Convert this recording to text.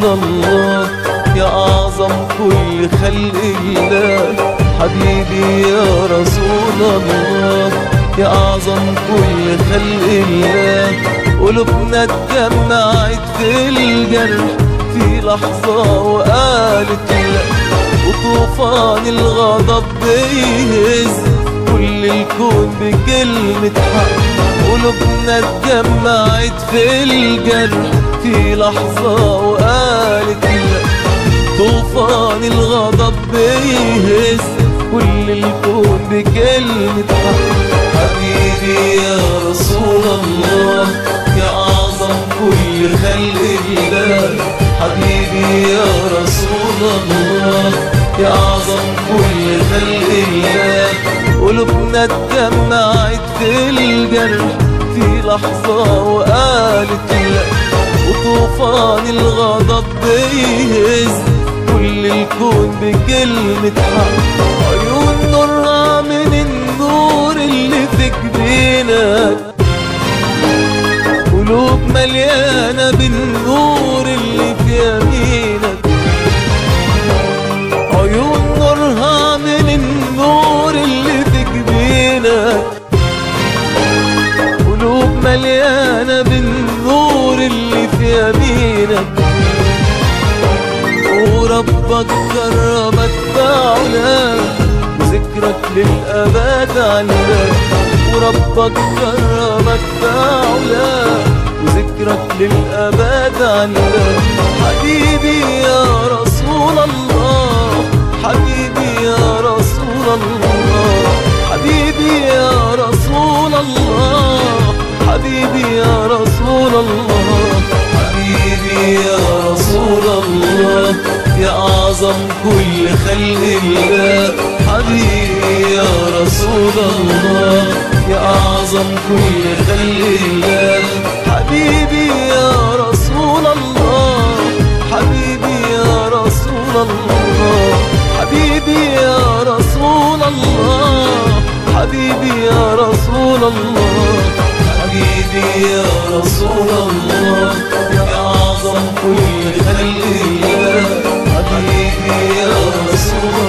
الله يا أعظم كل خلق الله حبيبي يا رسول الله يا أعظم كل خلق الله قلوبنا اتجمعت في الجرح في لحظة وقالت لا وطوفان الغضب بيهز كل الكون بكلمة حق قلوبنا اتجمعت في الجرح في لحظة وقالت لا طوفان الغضب بيهز كل الكون بكلمة حق حبيبي يا رسول الله يا أعظم كل خلق الله حبيبي يا رسول الله يا أعظم كل خلق الله قلوبنا اتجمعت في الجرح في لحظة وقالت لا وطوفان الغضب بيهز كل الكون بكلمة حق عيون نورها من النور اللي في جبينك قلوب مليانة بالنور اللي في يمينك عيون نورها من النور اللي في جبينك قلوب مليانة بالنور اللي في يمينك وربك كرمك بعلاك وذكرك للأبد علاك وربك كرمك بعلاك وذكرك للأبد علاك حبيبي يا رسول الله حبيبي يا رسول الله حبيبي يا رسول الله حبيبي يا رسول الله حبيبي يا رسول الله يا أعظم كل خلق الله حبيبي يا رسول الله يا أعظم كل خلق الله حبيبي يا رسول الله حبيبي يا رسول الله حبيبي يا رسول الله حبيبي يا رسول الله حبيبي يا رسول الله يا أعظم كل خلق الله حبيبي يا رسول